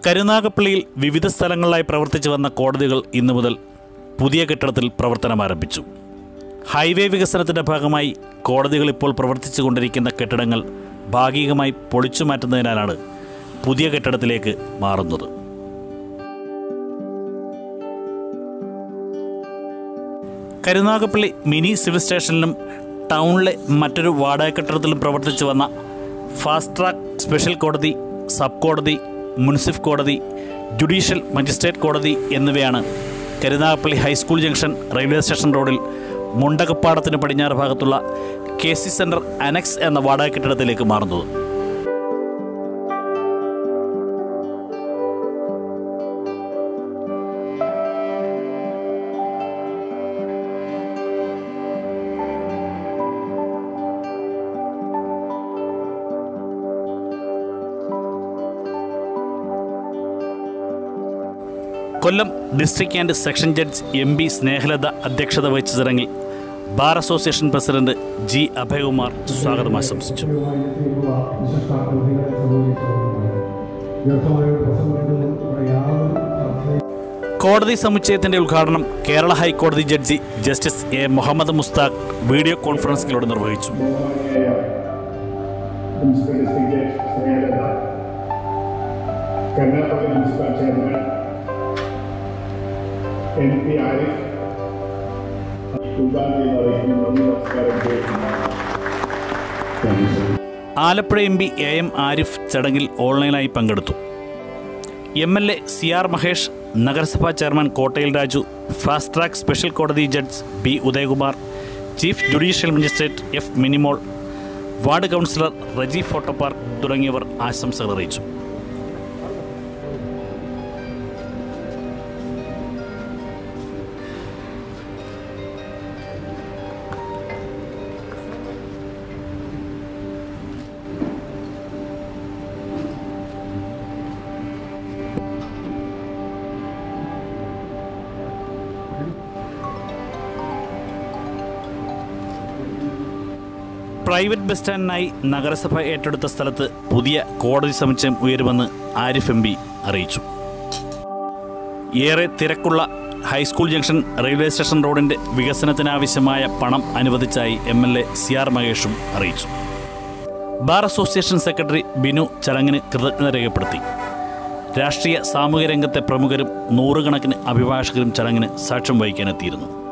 കരുനാഗപ്പള്ളിയിൽ വിവിധ സ്ഥലങ്ങളിലായി പ്രവർത്തിച്ചു വന്ന കോടതികൾ ഇന്നു മുതൽ പുതിയ കെട്ടിടത്തിൽ പ്രവർത്തനം ആരംഭിച്ചു ഹൈവേ വികസനത്തിൻ്റെ ഭാഗമായി കോടതികൾ ഇപ്പോൾ പ്രവർത്തിച്ചു കൊണ്ടിരിക്കുന്ന കെട്ടിടങ്ങൾ ഭാഗികമായി പൊളിച്ചു മാറ്റുന്നതിനാലാണ് പുതിയ കെട്ടിടത്തിലേക്ക് മാറുന്നത് കരുനാഗപ്പള്ളി മിനി സിവിൽ സ്റ്റേഷനിലും ടൗണിലെ മറ്റൊരു വാടക കെട്ടിടത്തിലും പ്രവർത്തിച്ചു വന്ന ഫാസ്റ്റ് ട്രാക്ക് സ്പെഷ്യൽ കോടതി സബ് കോടതി മുൻസിഫ് കോടതി ജുഡീഷ്യൽ മജിസ്ട്രേറ്റ് കോടതി എന്നിവയാണ് Karunagappally high school junction railway station റോഡിൽ മുണ്ടകപ്പാടത്തിന് പടിഞ്ഞാറ് ഭാഗത്തുള്ള കെ സി സെൻറ്റർ അനക്സ് എന്ന വാടക കെട്ടിടത്തിലേക്ക് മാറുന്നത് Kollam district and section judge M B Snehalatha അധ്യക്ഷത വഹിച്ച ചടങ്ങിൽ bar association president G Abhayakumar സ്വാഗതം ആശംസിച്ചു വ്യക്തമായ ഒരു പ്രസംഗത്തിനും യാതൊരു അർത്ഥവും കോടതി സമുച്ചയത്തിന്റെ ഉദ്ഘാടനം കേരള ഹൈക്കോടതി judge justice A Muhammad Mushtaq video കോൺഫറൻസിലൂടെ നിർവഹിച്ചു മുനിസിപ്പൽ ഡിസ്ട്രിക്ട് സമേതന Karnataka municipal chairman M P Arif ഉദ്ഘാടനം അറിയിക്കുന്നു നന്ദി നമസ്കാരം ചെയ്യുന്നു thank you sir Alappuzha M P A M Arif ചടങ്ങിൽ ഓൺലൈനായി പങ്കെടുത്തു M L A C R Mahesh നഗരസഭാ chairman Kottayil Raju fast track special കോടതി judge B Udayakumar chief judicial magistrate F Minimol ward councillor Reji ഫോട്ടോപാർ തുടങ്ങിയവർ ആശംസകൾ അറിയിച്ചു പ്രൈവറ്റ് ബസ് സ്റ്റാൻഡിനായി നഗരസഭ ഏറ്റെടുത്ത സ്ഥലത്ത് പുതിയ കോടതി സമുച്ചയം ഉയരുമെന്ന് ആരിഫ് എം പി അറിയിച്ചു ഏറെ തിരക്കുള്ള ഹൈസ്കൂൾ ജംഗ്ഷൻ റെയിൽവേ സ്റ്റേഷൻ റോഡിന്റെ വികസനത്തിനാവശ്യമായ പണം അനുവദിച്ചായി M L A C R മഹേഷും അറിയിച്ചു ബാർ അസോസിയേഷൻ സെക്രട്ടറി ബിനു ചടങ്ങിന് കൃതജ്ഞത രേഖപ്പെടുത്തി രാഷ്ട്രീയ സാമൂഹ്യ രംഗത്തെ പ്രമുഖരും നൂറുകണക്കിന് അഭിഭാഷകരും ചടങ്ങിന് സാക്ഷ്യം വഹിക്കാനെത്തിയിരുന്നു